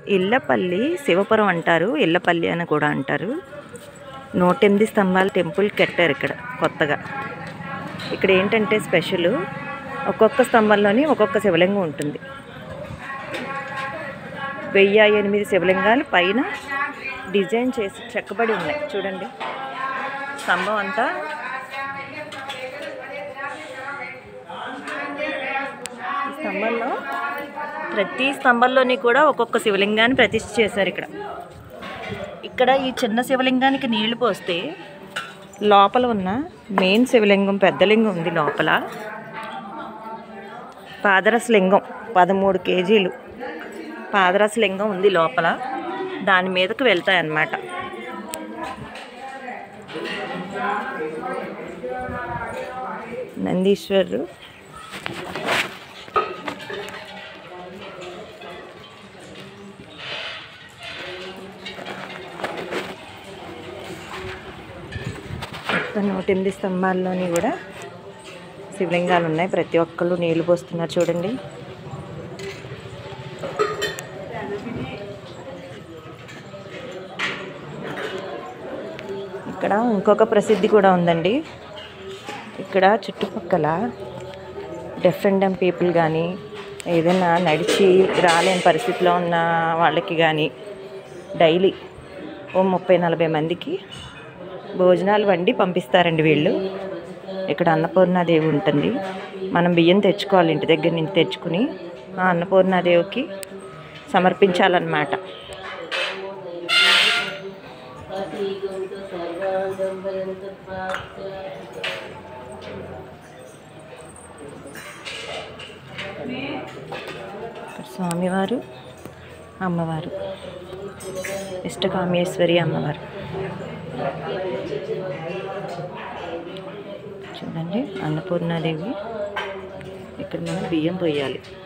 ఇళ్ళపల్లి శివపురం అంటారు ఇళ్ళపల్లి అని కూడా అంటారు నూట ఎనిమిది స్తంభాల టెంపుల్ కట్టారు ఇక్కడ కొత్తగా ఇక్కడ ఏంటంటే స్పెషల్ ఒక్కొక్క స్తంభంలోని ఒక్కొక్క శివలింగం ఉంటుంది వెయ్యి ఎనిమిది శివలింగాలు పైన డిజైన్ చేసి చెక్కబడి ఉన్నాయి చూడండి స్తంభం అంతా ఈ స్తంభంలో ప్రతి స్తంభంలోని కూడా ఒక్కొక్క శివలింగాన్ని ప్రతిష్ఠ చేశారు ఇక్కడ ఇక్కడ ఈ చిన్న శివలింగానికి నీళ్లు పోస్తే లోపల ఉన్న మెయిన్ శివలింగం పెద్ద లింగం ఉంది లోపల పాదరస లింగం పదమూడు కేజీలు పాదరస లింగం ఉంది లోపల దాని మీదకు వెళ్తాయి అన్నమాట నందీశ్వరు మొత్తం నూట ఎనిమిది స్తంభాల్లోని కూడా శివలింగాలు ఉన్నాయి ప్రతి ఒక్కళ్ళు నీళ్లు పోస్తున్నారు చూడండి ఇక్కడ ఇంకొక ప్రసిద్ధి కూడా ఉందండి ఇక్కడ చుట్టుపక్కల డెఫ్ అండ్ డమ్ పీపుల్ కానీ ఏదైనా నడిచి రాలేని పరిస్థితిలో ఉన్న వాళ్ళకి కానీ డైలీ ఓ ముప్పై నలభై మందికి భోజనాలు వండి పంపిస్తారండి వీళ్ళు ఇక్కడ అన్నపూర్ణాదేవి ఉంటుంది మనం బియ్యం తెచ్చుకోవాలి ఇంటి దగ్గర నుంచి తెచ్చుకుని ఆ అన్నపూర్ణాదేవికి సమర్పించాలన్నమాట ఇక్కడ స్వామివారు అమ్మవారు ఇష్టకామేశ్వరి అమ్మవారు చూడండి అన్నపూర్ణాదేవి ఇక్కడ మనం బియ్యం పోయాలి